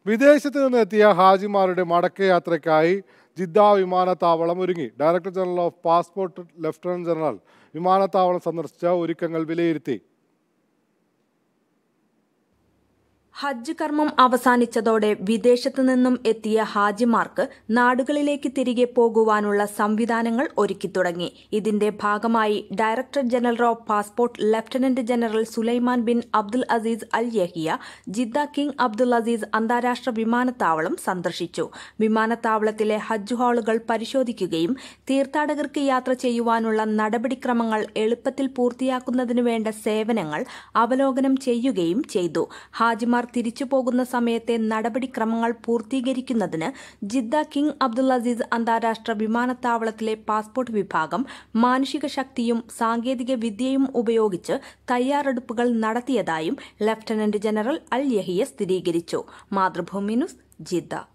വിദേശത്ത് നിന്ന് എത്തിയ ഹാജിമാരുടെ മടക്കയാത്രയ്ക്കായി ജിദ്ദ വിമാനത്താവളം ഒരുങ്ങി director general of passport lieutenant general വിമാനത്താവളം സന്ദർശിച്ച ഒരുക്കങ്ങൾ വിലയിരുത്തി ഹജ്ജ് കർമ്മം അവസാനിച്ചതോടെ വിദേശത്തു നിന്നും എത്തിയ ഹാജിമാർക്ക് നാടുകളിലേക്ക് തിരികെ പോകുവാനുള്ള സംവിധാനങ്ങൾ ഒരുക്കി തുടങ്ങി ഇതിന്റെ ഭാഗമായി director general of passport lieutenant general Sulaiman bin Abdul Aziz Al Yahya Jeddah King Abdul Aziz അന്താരാഷ്ട്ര വിമാനത്താവളം സന്ദർശിച്ചു വിമാനത്താവളത്തിലെ ഹജ്ജ് ഹാളുകൾ പരിശോധിക്കുകയും തീർത്ഥാടകർക്ക് യാത്ര ചെയ്യുവാനുള്ള നടപടിക്രമങ്ങൾ എളുപ്പത്തിൽ പൂർത്തിയാക്കുന്നതിനു വേണ്ട സേവനങ്ങൾ അവലോകനം ചെയ്യുകയും ചെയ്തു ഹാജിമാർ തിരിച്ചു പോകുന്ന സമയത്തെ നടപടിക്രമങ്ങൾ പൂർത്തീകരിക്കുന്നതിന് ജിദ്ദ കിങ് അബ്ദുൽ അസീസ് അന്താരാഷ്ട്ര വിമാനത്താവളത്തിലെ പാസ്പോർട്ട് വിഭാഗം മാനുഷിക ശക്തിയും സാങ്കേതിക വിദ്യയും ഉപയോഗിച്ച് തയ്യാറെടുപ്പുകൾ നടത്തിയതായും ലഫ്റ്റനന്റ് ജനറൽ അൽ യഹിയ സ്ഥിരീകരിച്ചു മാതൃഭൂമി ന്യൂസ് ജിദ്ദ